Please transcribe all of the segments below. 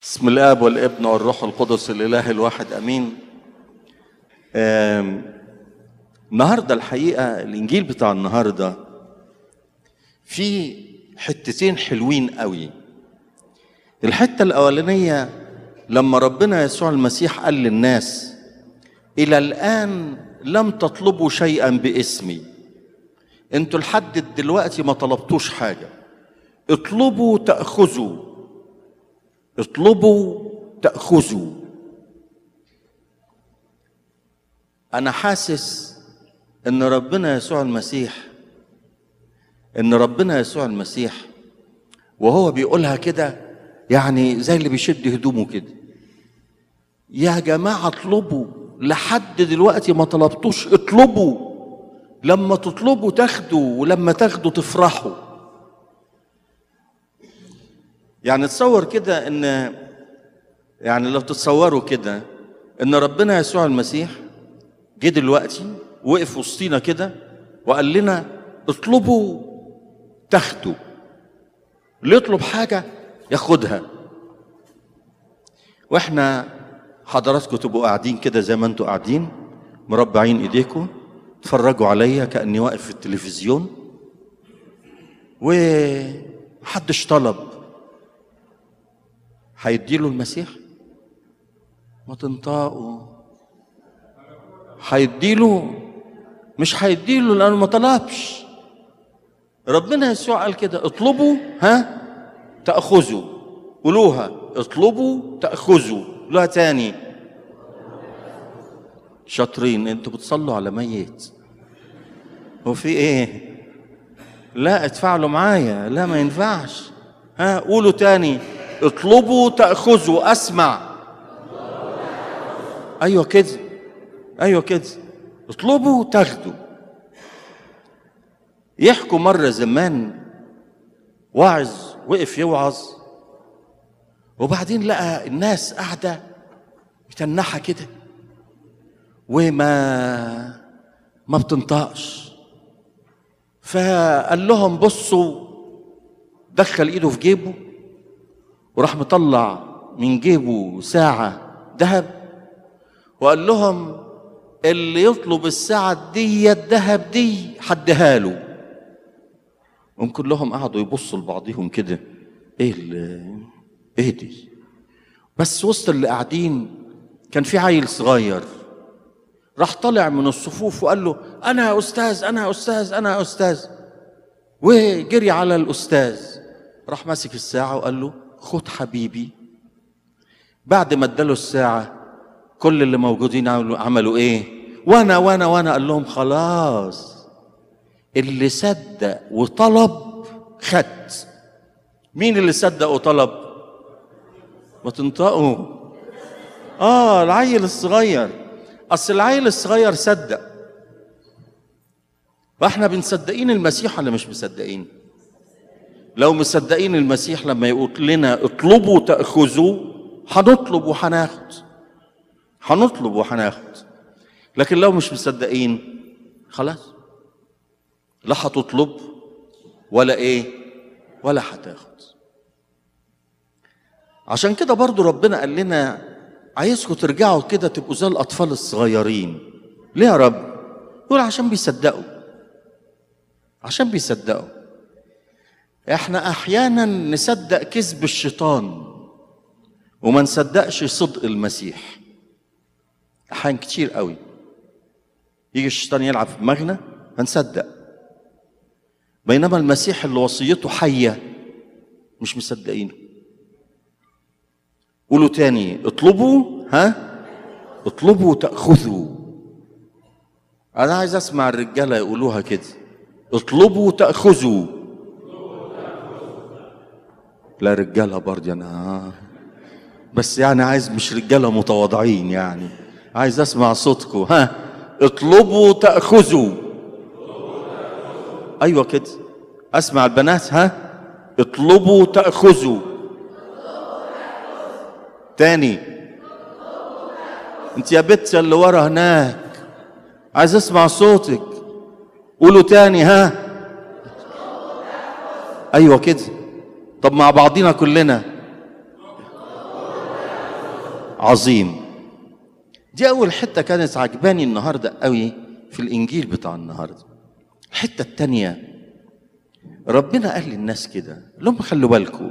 بسم الاب والابن والروح القدس الاله الواحد امين آم، النهارده الحقيقه الانجيل بتاع النهارده فيه حتتين حلوين قوي الحته الاولانيه لما ربنا يسوع المسيح قال للناس الى الان لم تطلبوا شيئا باسمي انتوا لحد دلوقتي ما طلبتوش حاجه اطلبوا تاخذوا اطلبوا تاخذوا انا حاسس ان ربنا يسوع المسيح ان ربنا يسوع المسيح وهو بيقولها كده يعني زي اللي بيشد هدومه كده يا جماعه اطلبوا لحد دلوقتي ما طلبتوش اطلبوا لما تطلبوا تاخدوا ولما تاخدوا تفرحوا يعني تصور كده ان يعني لو تتصوروا كده ان ربنا يسوع المسيح جه دلوقتي وقف وسطينا كده وقال لنا اطلبوا تاخدوا اللي يطلب حاجة ياخدها واحنا حضراتكم تبقوا قاعدين كده زي ما انتوا قاعدين مربعين ايديكم تفرجوا عليا كأني واقف في التلفزيون ومحدش طلب هيديله المسيح ما تنطقوا هيديله مش هيديله لانه ما طلبش ربنا يسوع قال كده اطلبوا ها تاخذوا قولوها اطلبوا تاخذوا قولوها تاني شاطرين انتوا بتصلوا على ميت هو في ايه لا اتفاعلوا معايا لا ما ينفعش ها قولوا تاني اطلبوا تاخذوا اسمع ايوه كده ايوه كده اطلبوا تاخدوا يحكوا مره زمان واعظ وقف يوعظ وبعدين لقى الناس قاعده متنحه كده وما ما بتنطقش فقال لهم بصوا دخل ايده في جيبه وراح مطلع من جيبه ساعة ذهب وقال لهم اللي يطلب الساعة دي الذهب دي حدها له هم كلهم قعدوا يبصوا لبعضهم كده ايه ال- ايه دي بس وسط اللي قاعدين كان في عيل صغير راح طلع من الصفوف وقال له انا يا استاذ انا يا استاذ انا يا استاذ وجري على الاستاذ راح ماسك الساعه وقال له خد حبيبي بعد ما اداله الساعه كل اللي موجودين عملوا, عملوا ايه وانا وانا وانا قال لهم خلاص اللي صدق وطلب خد مين اللي صدق وطلب ما تنطقوا اه العيل الصغير اصل العيل الصغير صدق فاحنا بنصدقين المسيح ولا مش مصدقين لو مصدقين المسيح لما يقول لنا اطلبوا تاخذوا هنطلب وهناخد هنطلب وهناخد لكن لو مش مصدقين خلاص لا هتطلب ولا ايه ولا هتاخد عشان كده برضو ربنا قال لنا عايزكم ترجعوا كده تبقوا زي الاطفال الصغيرين ليه يا رب يقول عشان بيصدقوا عشان بيصدقوا احنا احيانا نصدق كذب الشيطان وما نصدقش صدق المسيح احيان كتير قوي يجي الشيطان يلعب في دماغنا هنصدق بينما المسيح اللي وصيته حيه مش مصدقينه قولوا تاني اطلبوا ها اطلبوا تاخذوا انا عايز اسمع الرجاله يقولوها كده اطلبوا تاخذوا لا رجاله برضه انا بس يعني عايز مش رجاله متواضعين يعني عايز اسمع صوتكم ها اطلبوا تاخذوا ايوه كده اسمع البنات ها اطلبوا تاخذوا تاني انت يا بت اللي ورا هناك عايز اسمع صوتك قولوا تاني ها ايوه كده طب مع بعضينا كلنا عظيم دي اول حته كانت عجباني النهارده قوي في الانجيل بتاع النهارده الحته التانيه ربنا قال للناس كده قال لهم خلوا بالكم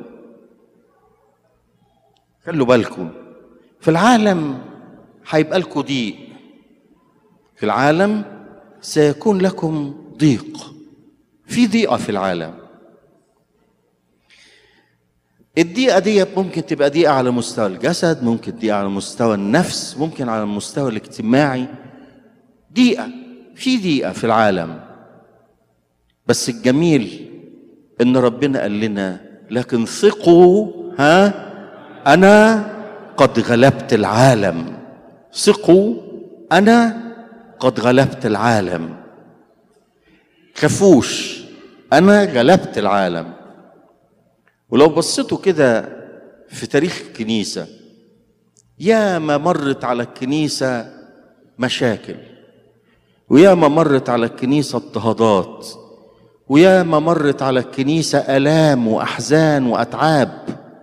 خلوا بالكم في العالم هيبقى لكم ضيق في العالم سيكون لكم ضيق في ضيقه في العالم الضيقه دي ممكن تبقى ضيقه على مستوى الجسد ممكن ضيقه على مستوى النفس ممكن على المستوى الاجتماعي ضيقه في ضيقه في العالم بس الجميل ان ربنا قال لنا لكن ثقوا ها انا قد غلبت العالم ثقوا انا قد غلبت العالم خافوش انا غلبت العالم ولو بصيتوا كده في تاريخ الكنيسه يا ما مرت على الكنيسه مشاكل ويا ما مرت على الكنيسه اضطهادات ويا ما مرت على الكنيسه الام واحزان واتعاب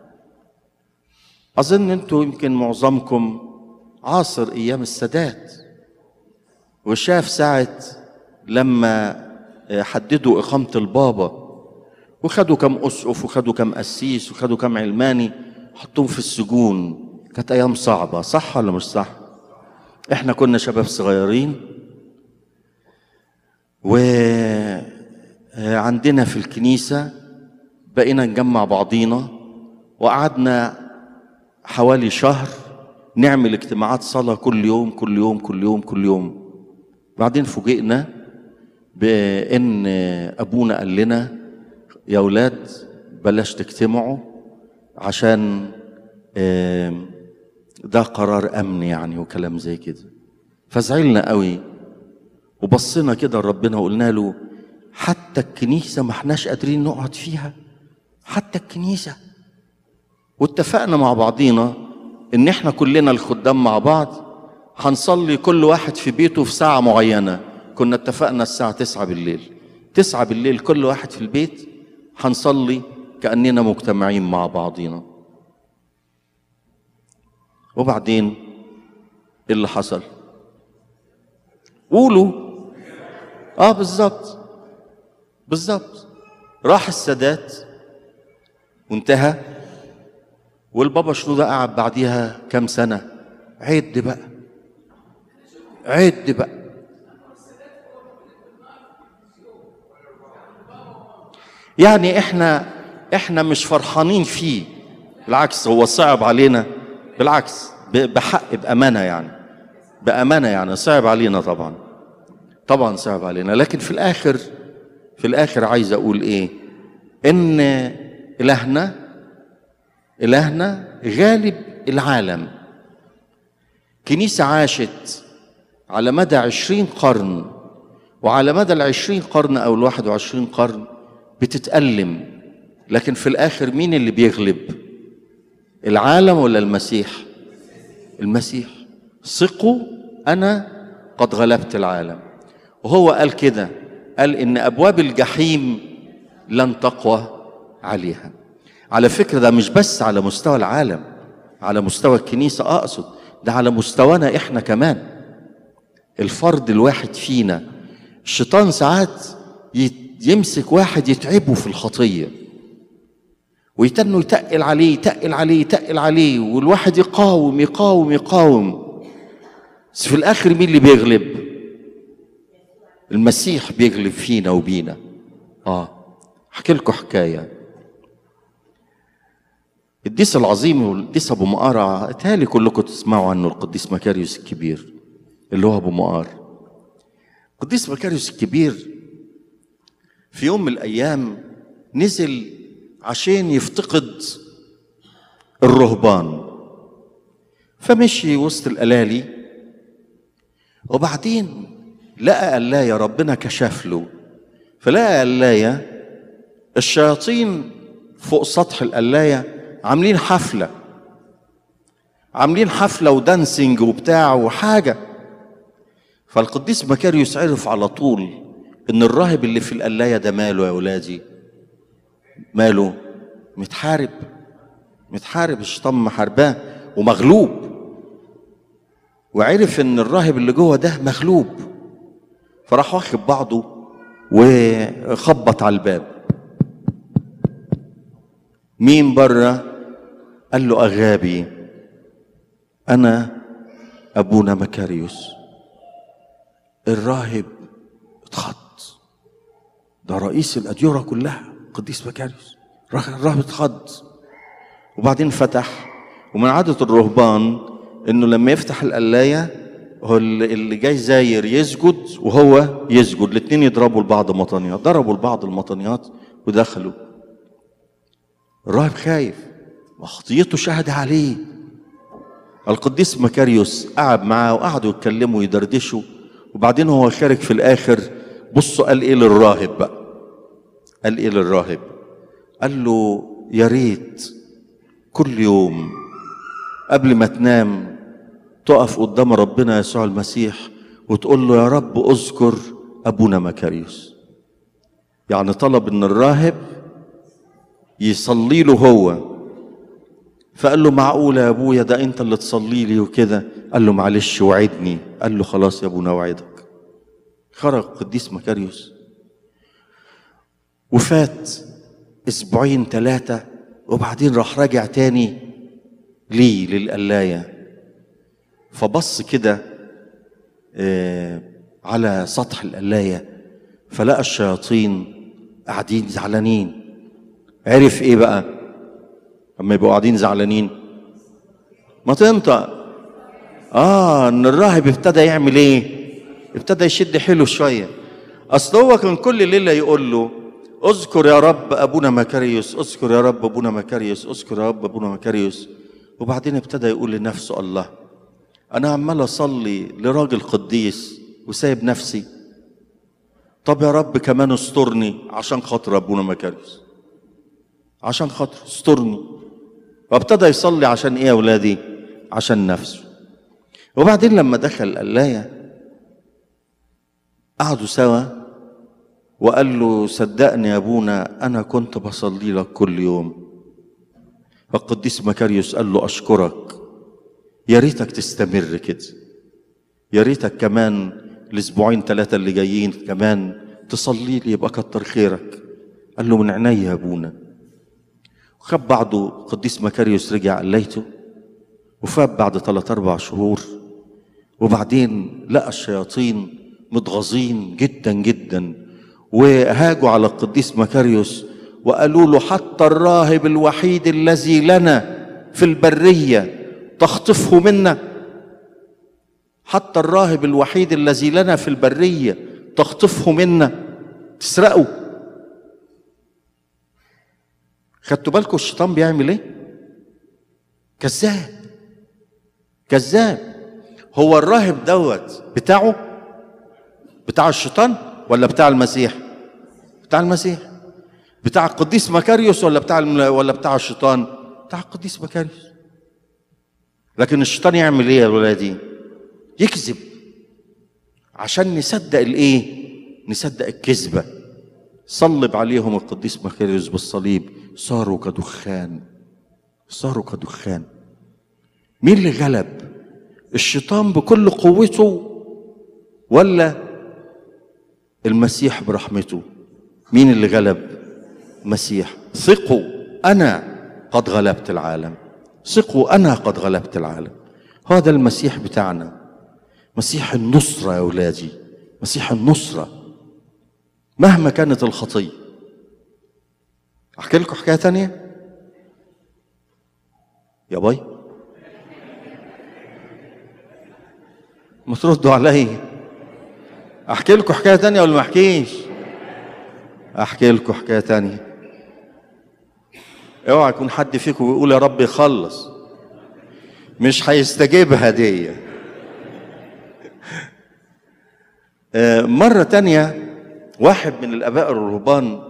اظن انتوا يمكن معظمكم عاصر ايام السادات وشاف ساعه لما حددوا اقامه البابا وخدوا كم اسقف وخدوا كم قسيس وخدوا كم علماني حطوهم في السجون كانت ايام صعبه صح ولا مش صح احنا كنا شباب صغيرين وعندنا في الكنيسه بقينا نجمع بعضينا وقعدنا حوالي شهر نعمل اجتماعات صلاة كل يوم كل يوم كل يوم كل يوم بعدين فوجئنا بأن أبونا قال لنا يا أولاد بلاش تجتمعوا عشان ده قرار أمن يعني وكلام زي كده فزعلنا قوي وبصينا كده لربنا وقلنا له حتى الكنيسة ما احناش قادرين نقعد فيها حتى الكنيسة واتفقنا مع بعضينا ان احنا كلنا الخدام مع بعض هنصلي كل واحد في بيته في ساعة معينة كنا اتفقنا الساعة تسعة بالليل تسعة بالليل كل واحد في البيت هنصلي كأننا مجتمعين مع بعضينا وبعدين ايه اللي حصل قولوا اه بالظبط بالظبط راح السادات وانتهى والبابا شنودة قعد بعديها كام سنة عد بقى عد بقى يعني احنا احنا مش فرحانين فيه بالعكس هو صعب علينا بالعكس بحق بأمانة يعني بأمانة يعني صعب علينا طبعا طبعا صعب علينا لكن في الآخر في الآخر عايز أقول إيه إن إلهنا إلهنا غالب العالم كنيسة عاشت على مدى عشرين قرن وعلى مدى العشرين قرن أو الواحد وعشرين قرن بتتألم لكن في الآخر مين اللي بيغلب العالم ولا المسيح المسيح ثقوا أنا قد غلبت العالم وهو قال كده قال إن أبواب الجحيم لن تقوى عليها على فكرة ده مش بس على مستوى العالم على مستوى الكنيسة أقصد ده على مستوانا إحنا كمان الفرد الواحد فينا الشيطان ساعات يمسك واحد يتعبه في الخطية ويتنه يتقل عليه يتقل عليه يتقل عليه والواحد يقاوم يقاوم يقاوم بس في الآخر مين اللي بيغلب المسيح بيغلب فينا وبينا اه احكي لكم حكايه القديس العظيم والقديس ابو مقار اتهالي كلكم تسمعوا عنه القديس مكاريوس الكبير اللي هو ابو مقار القديس مكاريوس الكبير في يوم من الايام نزل عشان يفتقد الرهبان فمشي وسط الالالي وبعدين لقى قلاية ربنا كشف له فلقى قلاية الشياطين فوق سطح القلاية عاملين حفلة عاملين حفلة ودانسينج وبتاع وحاجة فالقديس مكاريوس عرف على طول ان الراهب اللي في القلاية ده ماله يا ولادي ماله متحارب متحارب الشيطان محارباه ومغلوب وعرف ان الراهب اللي جوه ده مغلوب فراح واخد بعضه وخبط على الباب مين بره قال له اغابي انا ابونا مكاريوس الراهب اتخض ده رئيس الاديره كلها قديس مكاريوس الراهب اتخض وبعدين فتح ومن عادة الرهبان انه لما يفتح القلاية هو اللي جاي زاير يسجد وهو يسجد الاتنين يضربوا لبعض مطانيات ضربوا لبعض المطانيات ودخلوا الراهب خايف وخطيته شهد عليه القديس مكاريوس قعد معاه وقعدوا يتكلموا ويدردشوا وبعدين هو خارج في الاخر بصوا قال ايه للراهب بقى قال ايه للراهب قال له يا ريت كل يوم قبل ما تنام تقف قدام ربنا يسوع المسيح وتقول له يا رب اذكر ابونا مكاريوس يعني طلب ان الراهب يصلي له هو فقال له معقولة يا ابويا ده انت اللي تصلي لي وكده قال له معلش وعدني قال له خلاص يا ابونا وعدك خرج قديس مكاريوس وفات اسبوعين ثلاثة وبعدين راح راجع تاني ليه للقلاية فبص كده آه على سطح القلاية فلقى الشياطين قاعدين زعلانين عرف ايه بقى اما يبقوا قاعدين زعلانين ما تنطق اه ان الراهب ابتدى يعمل ايه ابتدى يشد حيله شويه اصل هو كان كل ليله يقول له اذكر يا رب ابونا مكاريوس اذكر يا رب ابونا مكاريوس اذكر يا رب ابونا مكاريوس وبعدين ابتدى يقول لنفسه الله انا عمال اصلي لراجل قديس وسايب نفسي طب يا رب كمان استرني عشان خاطر ابونا مكاريوس عشان خاطر استرني وابتدى يصلي عشان ايه يا اولادي عشان نفسه وبعدين لما دخل القلايه قعدوا سوا وقال له صدقني يا ابونا انا كنت بصلي لك كل يوم فالقديس مكاريوس قال له اشكرك يا ريتك تستمر كده يا ريتك كمان الاسبوعين ثلاثه اللي جايين كمان تصلي لي يبقى كتر خيرك قال له من عينيا يا ابونا وخد بعضه قديس مكاريوس رجع قليته وفات بعد ثلاث اربع شهور وبعدين لقى الشياطين متغاظين جدا جدا وهاجوا على القديس مكاريوس وقالوا له حتى الراهب الوحيد الذي لنا في البريه تخطفه منا حتى الراهب الوحيد الذي لنا في البريه تخطفه منا تسرقه خدتوا بالكم الشيطان بيعمل ايه كذاب كذاب هو الراهب دوت بتاعه بتاع الشيطان ولا بتاع المسيح بتاع المسيح بتاع القديس مكاريوس ولا بتاع الم... ولا بتاع الشيطان بتاع القديس مكاريوس لكن الشيطان يعمل ايه يا ولادي يكذب عشان نصدق الايه نصدق الكذبه صلب عليهم القديس مكاريوس بالصليب صاروا كدخان صاروا كدخان مين اللي غلب الشيطان بكل قوته ولا المسيح برحمته مين اللي غلب المسيح ثقوا انا قد غلبت العالم ثقوا انا قد غلبت العالم هذا المسيح بتاعنا مسيح النصرة يا أولادي مسيح النصرة مهما كانت الخطية أحكي لكم حكاية تانية يا باي ما تردوا علي احكي لكم حكايه تانية ولا ما احكيش احكي لكم حكايه تانية اوعى يكون حد فيكم بيقول يا رب يخلص مش هيستجيبها دي آه، مرة تانية واحد من الآباء الرهبان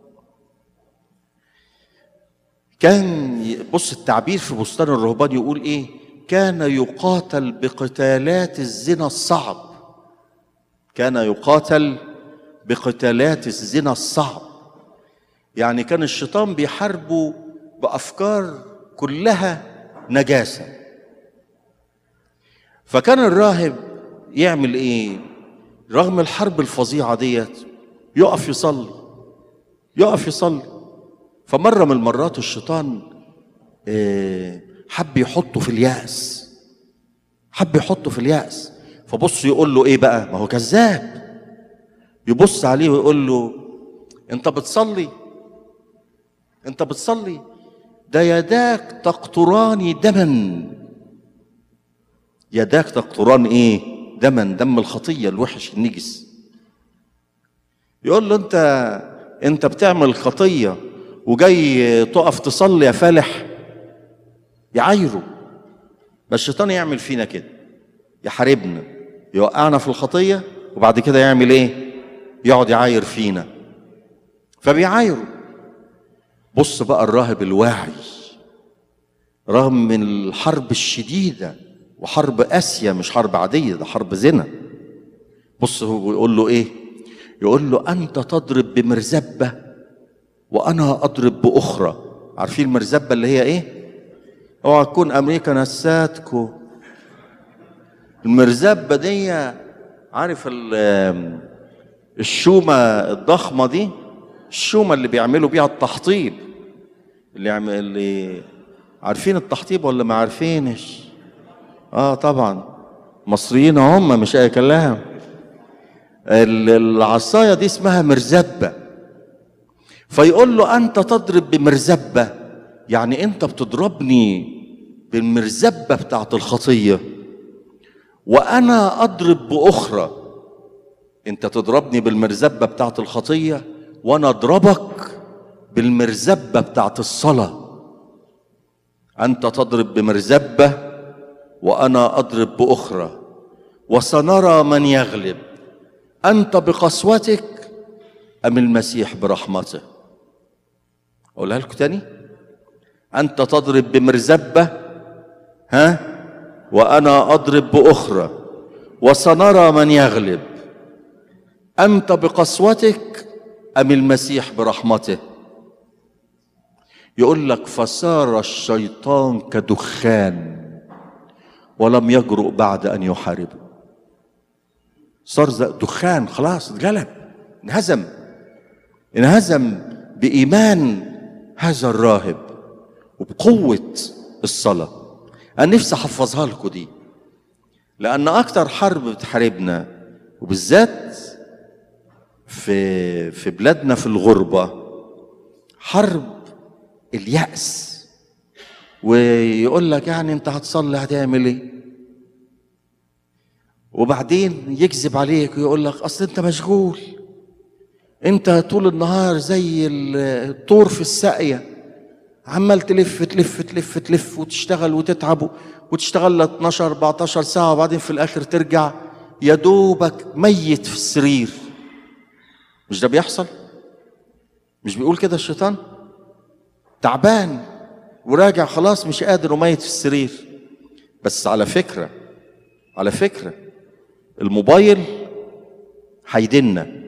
كان ي- بص التعبير في بستان الرهبان يقول ايه كان يقاتل بقتالات الزنا الصعب كان يقاتل بقتالات الزنا الصعب يعني كان الشيطان بيحاربه بافكار كلها نجاسه فكان الراهب يعمل ايه رغم الحرب الفظيعه ديت يقف يصلي يقف يصلي فمره من المرات الشيطان آه، حب يحطه في اليأس حب يحطه في اليأس فبص يقول له ايه بقى ما هو كذاب يبص عليه ويقول له انت بتصلي انت بتصلي ده يداك تقطران دما يداك تقطران ايه دما دم الخطيه الوحش النجس يقول له انت انت بتعمل خطيه وجاي تقف تصلي يا فالح يعايره بس الشيطان يعمل فينا كده يحاربنا يوقعنا في الخطيه وبعد كده يعمل ايه يقعد يعاير فينا فبيعايره بص بقى الراهب الواعي رغم من الحرب الشديده وحرب اسيا مش حرب عاديه ده حرب زنا بص هو يقول له ايه يقول له انت تضرب بمرزبه وانا اضرب باخرى عارفين المرزبه اللي هي ايه اوعى تكون امريكا نساتكو المرزبه دي عارف ال- الشومه الضخمه دي الشومه اللي بيعملوا بيها التحطيب اللي يعمل اللي عارفين التحطيب ولا ما عارفينش اه طبعا مصريين هم مش اي كلام ال- العصايه دي اسمها مرزبه فيقول له انت تضرب بمرزبه يعني انت بتضربني بالمرزبه بتاعت الخطيه وانا اضرب باخرى انت تضربني بالمرزبه بتاعت الخطيه وانا اضربك بالمرزبه بتاعت الصلاه انت تضرب بمرزبه وانا اضرب باخرى وسنرى من يغلب انت بقسوتك ام المسيح برحمته اقولها لكم تاني انت تضرب بمرزبه ها وانا اضرب باخرى وسنرى من يغلب انت بقسوتك ام المسيح برحمته يقول لك فصار الشيطان كدخان ولم يجرؤ بعد ان يحاربه صار زي دخان خلاص اتغلب انهزم انهزم بايمان هذا الراهب وبقوه الصلاه انا نفسي احفظها لكم دي لان اكتر حرب بتحاربنا وبالذات في في بلادنا في الغربه حرب اليأس ويقول لك يعني انت هتصلي هتعمل ايه وبعدين يكذب عليك ويقول لك اصل انت مشغول انت طول النهار زي الطور في الساقيه عمال تلف تلف تلف تلف وتشتغل وتتعب وتشتغل لك 12 14 ساعه وبعدين في الاخر ترجع يا دوبك ميت في السرير مش ده بيحصل مش بيقول كده الشيطان تعبان وراجع خلاص مش قادر وميت في السرير بس على فكره على فكره الموبايل هيدنا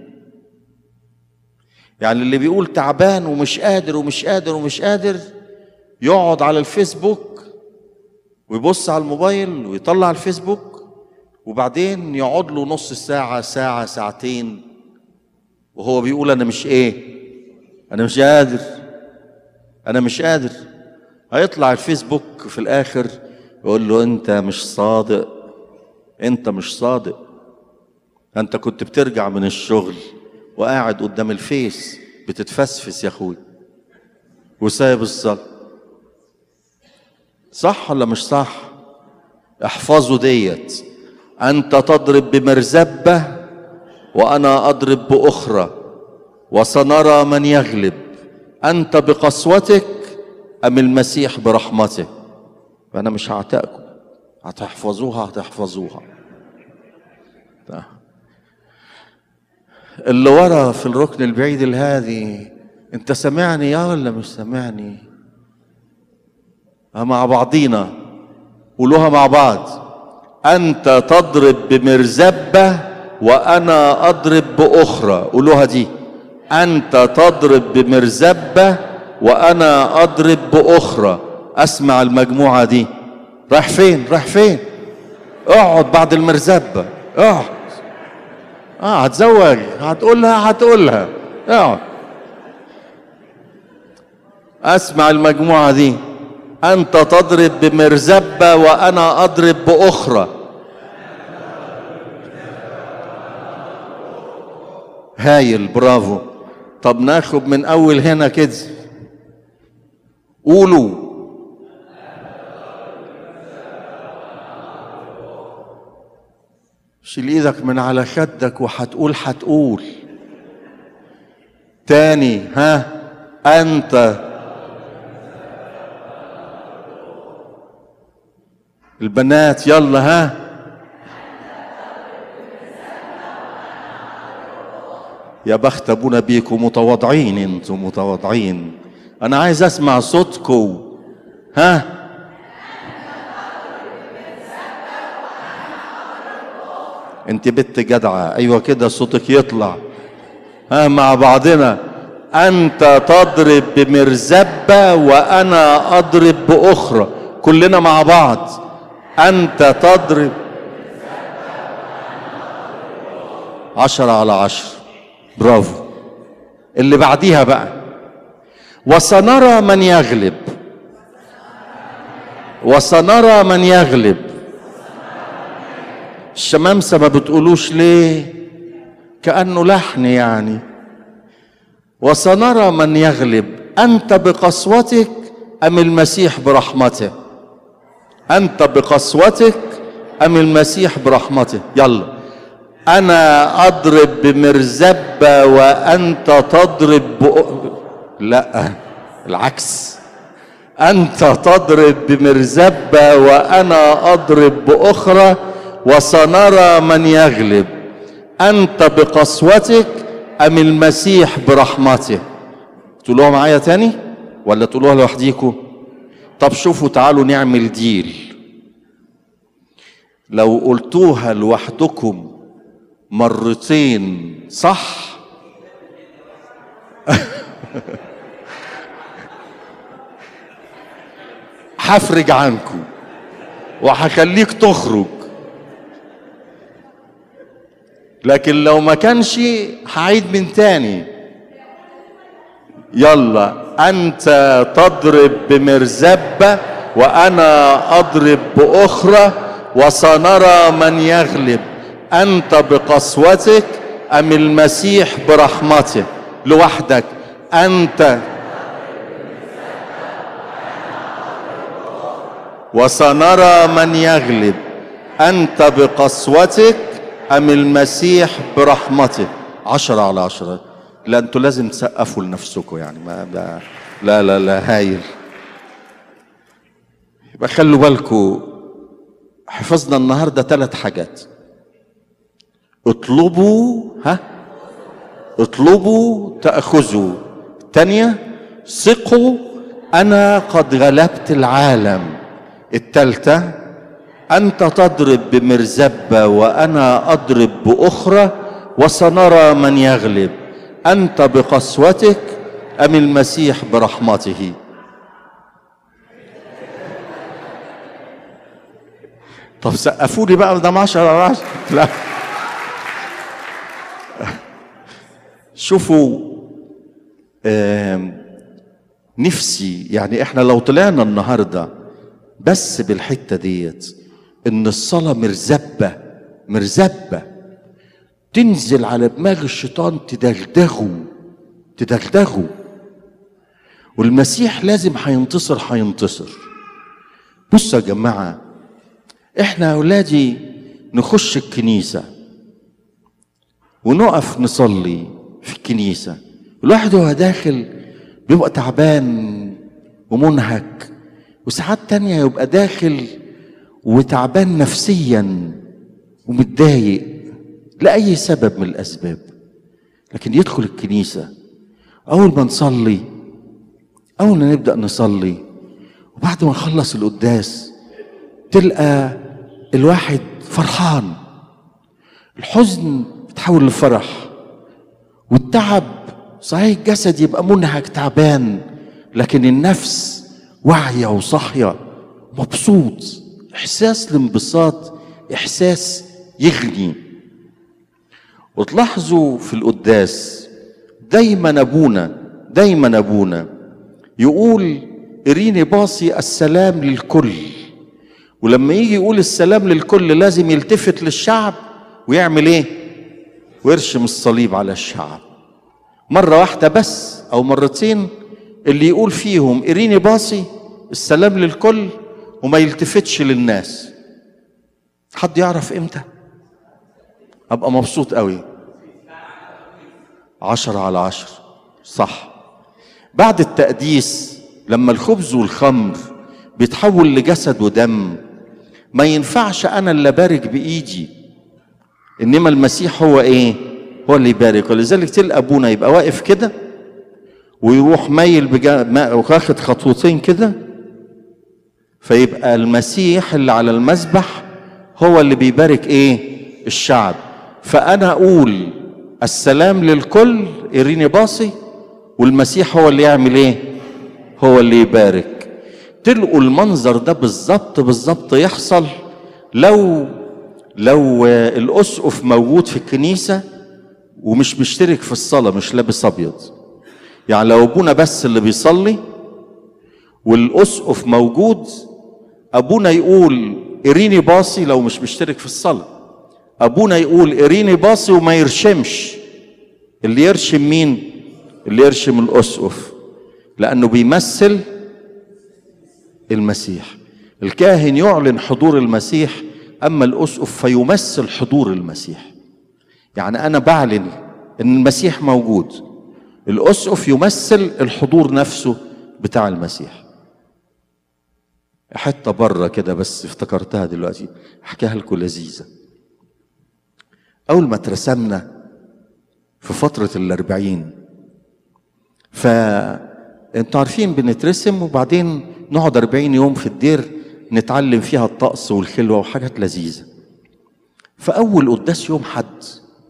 يعني اللي بيقول تعبان ومش قادر ومش قادر ومش قادر يقعد على الفيسبوك ويبص على الموبايل ويطلع الفيسبوك وبعدين يقعد له نص ساعة ساعة ساعتين وهو بيقول أنا مش إيه أنا مش قادر أنا مش قادر هيطلع الفيسبوك في الآخر يقول له أنت مش صادق أنت مش صادق أنت كنت بترجع من الشغل وقاعد قدام الفيس بتتفسفس يا أخوي وسايب الصلاة صح ولا مش صح احفظوا ديت أنت تضرب بمرزبة وأنا أضرب بأخرى وسنرى من يغلب أنت بقسوتك أم المسيح برحمته فأنا مش هعتقكم هتحفظوها هتحفظوها ده. اللي ورا في الركن البعيد الهادي انت سامعني يا ولا مش سامعني ها مع بعضينا قولوها مع بعض انت تضرب بمرزبه وانا اضرب باخرى قولوها دي انت تضرب بمرزبه وانا اضرب باخرى اسمع المجموعه دي رايح فين رايح فين اقعد بعد المرزبة اقعد اه هتزوج هتقولها هتقولها اقعد اسمع المجموعة دي انت تضرب بمرزبة وانا اضرب باخرى هايل برافو طب ناخد من اول هنا كده قولوا شيل ايدك من على خدك وهتقول هتقول تاني ها انت البنات يلا ها يا بخت ابونا بيكم متواضعين انتم متواضعين انا عايز اسمع صوتكم ها انت بنت جدعه ايوه كده صوتك يطلع ها مع بعضنا انت تضرب بمرزبه وانا اضرب باخرى كلنا مع بعض انت تضرب عشرة على عشر برافو اللي بعديها بقى وسنرى من يغلب وسنرى من يغلب الشمامسة ما بتقولوش ليه كأنه لحن يعني وسنرى من يغلب أنت بقسوتك أم المسيح برحمته أنت بقسوتك أم المسيح برحمته يلا أنا أضرب بمرزبة وأنت تضرب بأ... لا العكس أنت تضرب بمرزبة وأنا أضرب بأخرى وسنرى من يغلب أنت بقسوتك أم المسيح برحمته تقولوها معايا تاني ولا تقولوها لوحديكم طب شوفوا تعالوا نعمل ديل لو قلتوها لوحدكم مرتين صح هفرج عنكم وهخليك تخرج لكن لو ما كانش هعيد من تاني يلا انت تضرب بمرزبه وانا اضرب باخرى وسنرى من يغلب انت بقسوتك ام المسيح برحمته لوحدك انت وسنرى من يغلب انت بقسوتك ام المسيح برحمته عشرة على عشرة لا انتوا لازم تسقفوا لنفسكم يعني ما لا لا لا, لا هايل يبقى خلوا بالكم حفظنا النهارده ثلاث حاجات اطلبوا ها اطلبوا تأخذوا تانية ثقوا أنا قد غلبت العالم التالتة أنت تضرب بمرزبة وأنا أضرب بأخرى وسنرى من يغلب أنت بقسوتك أم المسيح برحمته طب سقفوا لي بقى ده 10 على 10 لا شوفوا آم، نفسي يعني احنا لو طلعنا النهارده بس بالحته ديت ان الصلاه مرزبه مرزبه تنزل على دماغ الشيطان تدغدغه تدغدغه والمسيح لازم هينتصر هينتصر بصوا يا جماعه احنا يا اولادي نخش الكنيسه ونقف نصلي في الكنيسه الواحد وهو داخل بيبقى تعبان ومنهك وساعات تانية يبقى داخل وتعبان نفسيا ومتضايق لأي سبب من الأسباب لكن يدخل الكنيسة أول ما نصلي أول ما نبدأ نصلي وبعد ما نخلص القداس تلقى الواحد فرحان الحزن يتحول لفرح والتعب صحيح الجسد يبقى منهك تعبان لكن النفس واعية وصاحية مبسوط إحساس الانبساط احساس يغني وتلاحظوا في القداس دايما ابونا دايما ابونا يقول اريني باصي السلام للكل ولما يجي يقول السلام للكل لازم يلتفت للشعب ويعمل ايه ويرشم الصليب على الشعب مرة واحدة بس أو مرتين اللي يقول فيهم إريني باصي السلام للكل وما يلتفتش للناس حد يعرف إمتى أبقى مبسوط قوي عشرة على عشر صح بعد التقديس لما الخبز والخمر بيتحول لجسد ودم ما ينفعش أنا اللي بارك بإيدي إنما المسيح هو إيه هو اللي يبارك ولذلك تلقى ابونا يبقى واقف كده ويروح مايل بجا... ما... واخد خطوتين كده فيبقى المسيح اللي على المذبح هو اللي بيبارك ايه الشعب فانا اقول السلام للكل اريني باصي والمسيح هو اللي يعمل ايه هو اللي يبارك تلقوا المنظر ده بالظبط بالظبط يحصل لو لو الاسقف موجود في الكنيسه ومش مشترك في الصلاة مش لابس أبيض يعني لو أبونا بس اللي بيصلي والأسقف موجود أبونا يقول إريني باصي لو مش مشترك في الصلاة أبونا يقول إريني باصي وما يرشمش اللي يرشم مين؟ اللي يرشم الأسقف لأنه بيمثل المسيح الكاهن يعلن حضور المسيح أما الأسقف فيمثل حضور المسيح يعني أنا بعلن إن المسيح موجود الأسقف يمثل الحضور نفسه بتاع المسيح حتة بره كده بس افتكرتها دلوقتي احكيها لكم لذيذة أول ما اترسمنا في فترة الأربعين فأنتوا عارفين بنترسم وبعدين نقعد أربعين يوم في الدير نتعلم فيها الطقس والخلوة وحاجات لذيذة فأول قداس يوم حد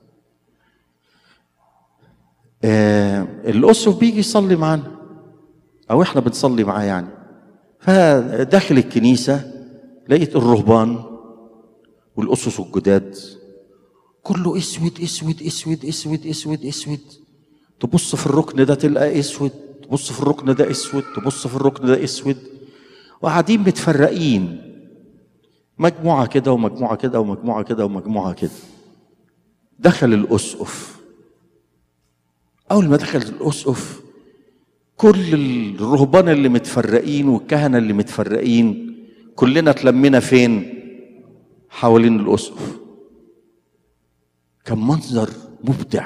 آه الأسقف بيجي يصلي معانا أو إحنا بنصلي معاه يعني فداخل الكنيسة لقيت الرهبان والأسس الجداد كله اسود اسود اسود اسود اسود اسود تبص في الركن ده تلقى اسود تبص في الركن ده اسود تبص في الركن ده اسود وقاعدين متفرقين مجموعة كده ومجموعة كده ومجموعة كده ومجموعة كده دخل الأسقف أول ما دخل الأسقف كل الرهبان اللي متفرقين والكهنة اللي متفرقين كلنا اتلمينا فين؟ حوالين الأسقف كان منظر مبدع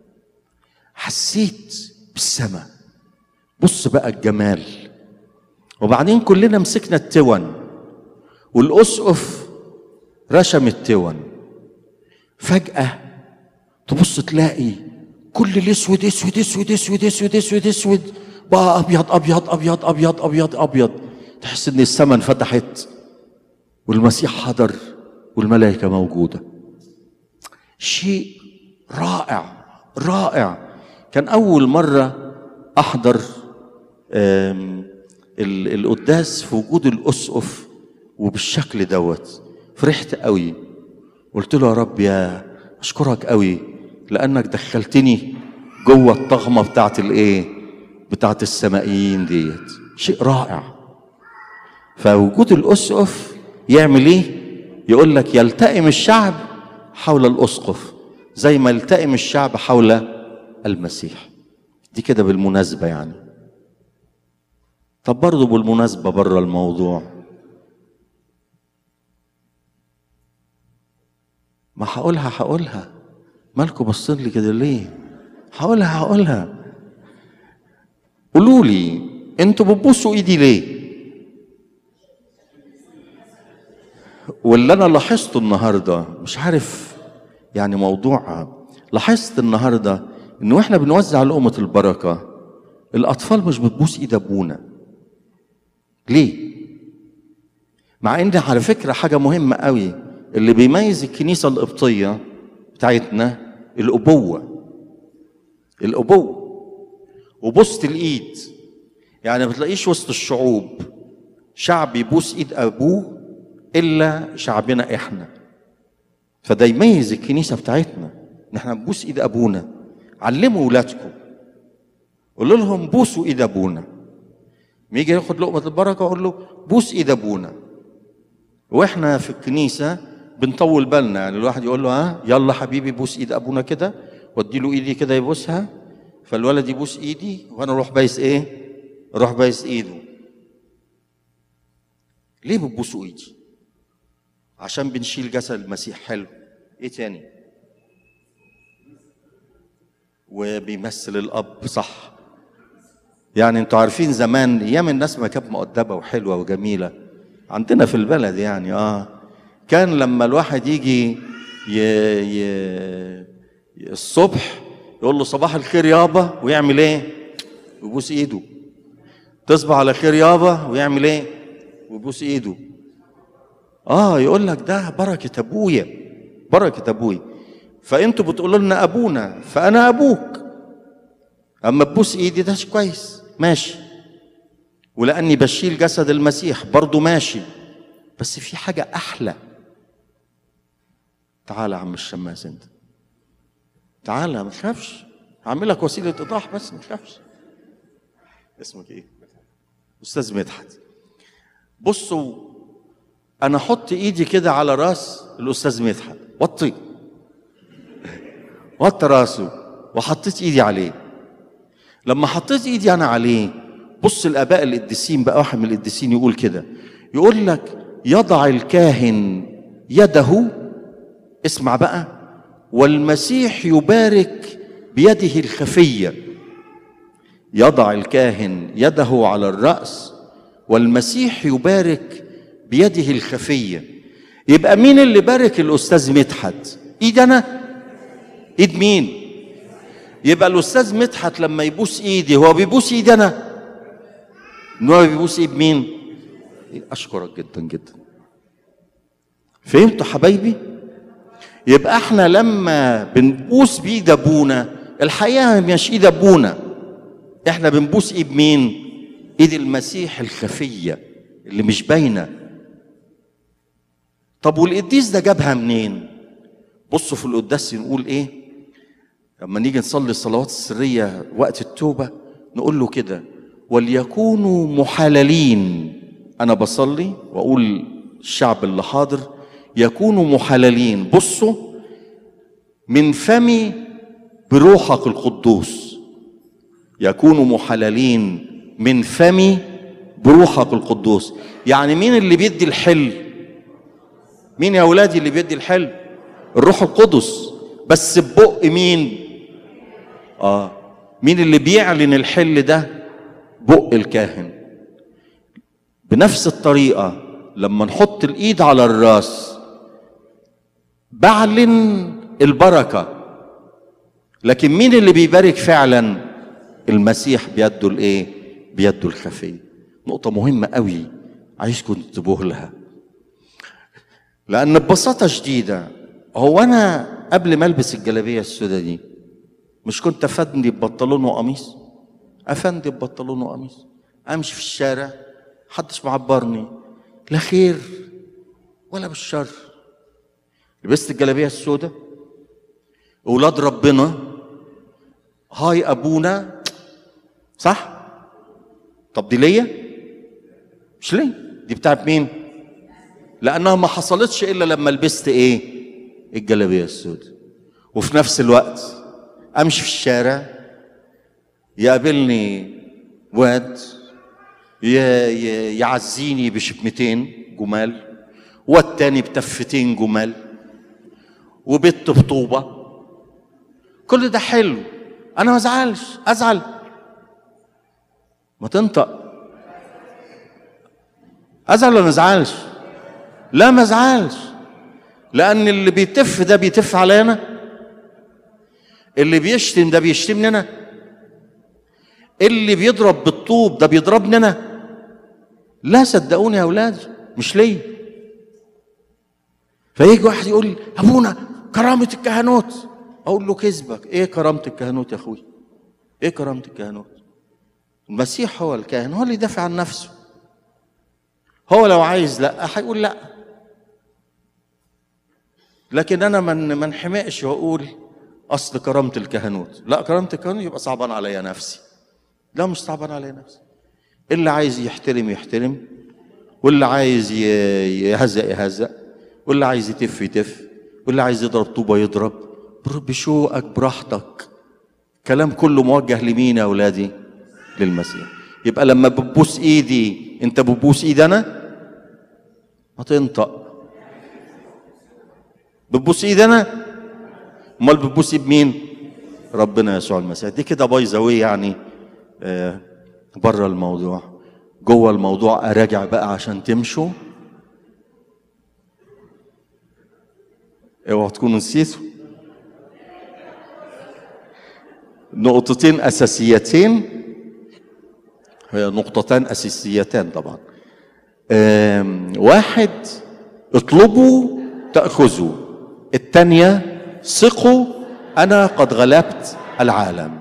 حسيت بالسماء بص بقى الجمال وبعدين كلنا مسكنا التون والأسقف رشم التون فجأة تبص تلاقي كل الاسود اسود اسود اسود اسود اسود اسود بقى ابيض ابيض ابيض ابيض ابيض ابيض تحس ان السماء انفتحت والمسيح حضر والملائكه موجوده شيء رائع رائع كان اول مره احضر القداس في وجود الاسقف وبالشكل دوت فرحت قوي قلت له يا رب يا اشكرك قوي لانك دخلتني جوه الطغمه بتاعت الايه بتاعت السمائيين ديت شيء رائع فوجود الاسقف يعمل ايه يقول لك يلتئم الشعب حول الاسقف زي ما يلتئم الشعب حول المسيح دي كده بالمناسبه يعني طب برضه بالمناسبه بره الموضوع ما هقولها هقولها مالكم باصين لي كده ليه هقولها هقولها قولوا لي انتوا بتبصوا ايدي ليه واللي انا لاحظته النهارده مش عارف يعني موضوع لاحظت النهارده ان واحنا بنوزع لقمه البركه الاطفال مش بتبوس ايد ابونا ليه مع ان على فكره حاجه مهمه قوي اللي بيميز الكنيسه القبطيه بتاعتنا الابوه الابوه وبوسه الايد يعني ما بتلاقيش وسط الشعوب شعب يبوس ايد ابوه الا شعبنا احنا فده يميز الكنيسه بتاعتنا ان احنا نبوس ايد ابونا علموا اولادكم قولوا لهم بوسوا ايد ابونا ما يجي ياخد لقمه البركه اقول له بوس ايد ابونا واحنا في الكنيسه بنطول بالنا يعني الواحد يقول له ها يلا حبيبي بوس ايد ابونا كده وادي له ايدي كده يبوسها فالولد يبوس ايدي وانا اروح بايس ايه اروح بايس ايده ليه بتبوسوا ايدي عشان بنشيل جسد المسيح حلو ايه تاني وبيمثل الاب صح يعني انتوا عارفين زمان ايام الناس ما كانت مؤدبه وحلوه وجميله عندنا في البلد يعني اه كان لما الواحد يجي ي... ي... الصبح يقول له صباح الخير يابا ويعمل ايه ويبوس ايده تصبح على خير يابا ويعمل ايه ويبوس ايده اه يقول لك ده بركه ابويا بركه ابويا فانتوا بتقولوا لنا ابونا فانا ابوك اما تبوس ايدي ده كويس ماشي ولاني بشيل جسد المسيح برضو ماشي بس في حاجه احلى تعال يا عم الشماس انت تعال ما تخافش هعمل لك وسيله ايضاح بس ما تخافش اسمك ايه استاذ مدحت بصوا انا احط ايدي كده على راس الاستاذ مدحت وطي وطي راسه وحطيت ايدي عليه لما حطيت ايدي انا عليه بص الاباء القديسين بقى واحد من القديسين يقول كده يقول لك يضع الكاهن يده اسمع بقى والمسيح يبارك بيده الخفيه يضع الكاهن يده على الراس والمسيح يبارك بيده الخفيه يبقى مين اللي بارك الاستاذ مدحت ايد انا ايد مين يبقى الاستاذ مدحت لما يبوس ايدي هو بيبوس ايدي انا ان هو بيبوس ايد مين اشكرك جدا جدا فهمتوا حبايبي يبقى احنا لما بنبوس بايد ابونا الحقيقه مش ايد ابونا احنا بنبوس ايد مين ايد المسيح الخفيه اللي مش باينه طب والقديس ده جابها منين بصوا في القداس نقول ايه لما نيجي نصلي الصلوات السريه وقت التوبه نقول له كده وليكونوا محللين انا بصلي واقول الشعب اللي حاضر يكونوا محللين بصوا من فمي بروحك القدوس يكونوا محللين من فمي بروحك القدوس يعني مين اللي بيدي الحل مين يا اولادي اللي بيدي الحل الروح القدس بس ببق مين اه مين اللي بيعلن الحل ده بق الكاهن بنفس الطريقه لما نحط الايد على الراس بعلن البركه لكن مين اللي بيبارك فعلا المسيح بيده الايه بيده الخفيه نقطه مهمه قوي عايزكم تنتبهوا لها لان ببساطه شديده هو انا قبل ما البس الجلابيه السوداء دي مش كنت افندي ببنطلون وقميص افندي ببنطلون وقميص امشي في الشارع محدش معبرني لا خير ولا بالشر لبست الجلابيه السوداء اولاد ربنا هاي ابونا صح طب دي ليا مش ليا دي بتاعت مين لانها ما حصلتش الا لما لبست ايه الجلابيه السوداء وفي نفس الوقت امشي في الشارع يقابلني واد يعزيني بشتمتين جمال والتاني بتفتين جمال وبت بطوبة كل ده حلو أنا ما أزعلش أزعل ما تنطق أزعل ولا ما أزعلش لا ما أزعلش لأن اللي بيتف ده بيتف عليا أنا اللي بيشتم ده بيشتمني أنا اللي بيضرب بالطوب ده بيضربني أنا لا صدقوني يا أولاد مش ليا فيجي واحد يقول لي ابونا كرامه الكهنوت اقول له كذبك ايه كرامه الكهنوت يا اخوي ايه كرامه الكهنوت المسيح هو الكاهن هو اللي يدافع عن نفسه هو لو عايز لا هيقول لا لكن انا من ما انحمقش واقول اصل كرامه الكهنوت لا كرامه الكهنوت يبقى صعبان عليا نفسي لا مش صعبان عليا نفسي اللي عايز يحترم يحترم واللي عايز ي- يهزق يهزق واللي عايز يتف يتف واللي عايز يضرب طوبه يضرب بر- بشوقك براحتك كلام كله موجه لمين يا اولادي للمسيح يبقى لما بتبوس ايدي انت بتبوس ايدي انا ما تنطق بتبوس ايدي انا امال بتبوس ايد مين ربنا يسوع المسيح دي كده بايظه ويه يعني آه بره الموضوع جوه الموضوع اراجع بقى عشان تمشوا اوعوا تكونوا نسيتوا نقطتين اساسيتين هي نقطتان اساسيتان طبعا آم، واحد اطلبوا تاخذوا الثانيه ثقوا انا قد غلبت العالم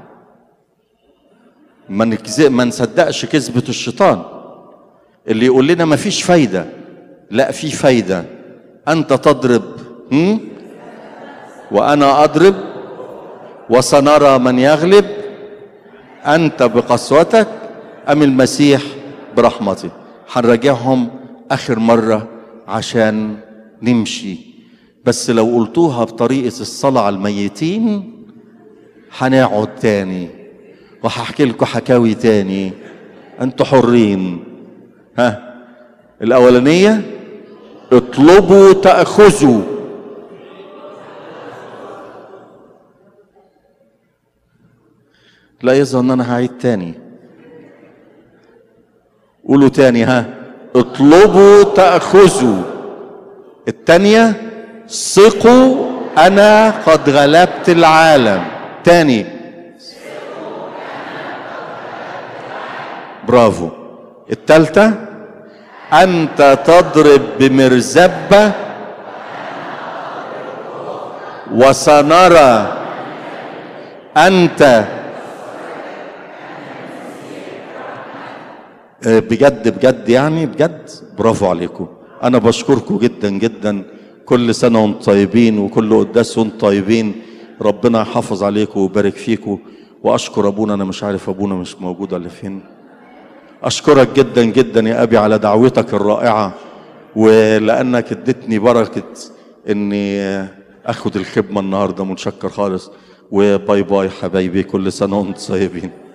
ما نكذب ما نصدقش كذبه الشيطان اللي يقول لنا ما فيش فايده لا في فايده انت تضرب هم؟ وانا اضرب وسنرى من يغلب انت بقسوتك ام المسيح برحمته هنراجعهم اخر مره عشان نمشي بس لو قلتوها بطريقه الصلاه على الميتين هنقعد تاني وهحكي لكم حكاوي تاني انتوا حرين ها الاولانيه اطلبوا تاخذوا لا يظهر ان انا هعيد تاني قولوا تاني ها اطلبوا تاخذوا التانية ثقوا انا قد غلبت العالم تاني برافو التالتة انت تضرب بمرزبة وسنرى انت آه، بجد بجد يعني بجد برافو عليكم انا بشكركم جدا جدا كل سنه وانتم طيبين وكل قداس وانتم طيبين ربنا يحافظ عليكم ويبارك فيكم واشكر ابونا انا مش عارف ابونا مش موجود ولا فين اشكرك جدا جدا يا ابي على دعوتك الرائعه ولانك اديتني بركه اني اخد الخدمه النهارده متشكر خالص وباي باي حبايبي كل سنه وانتم طيبين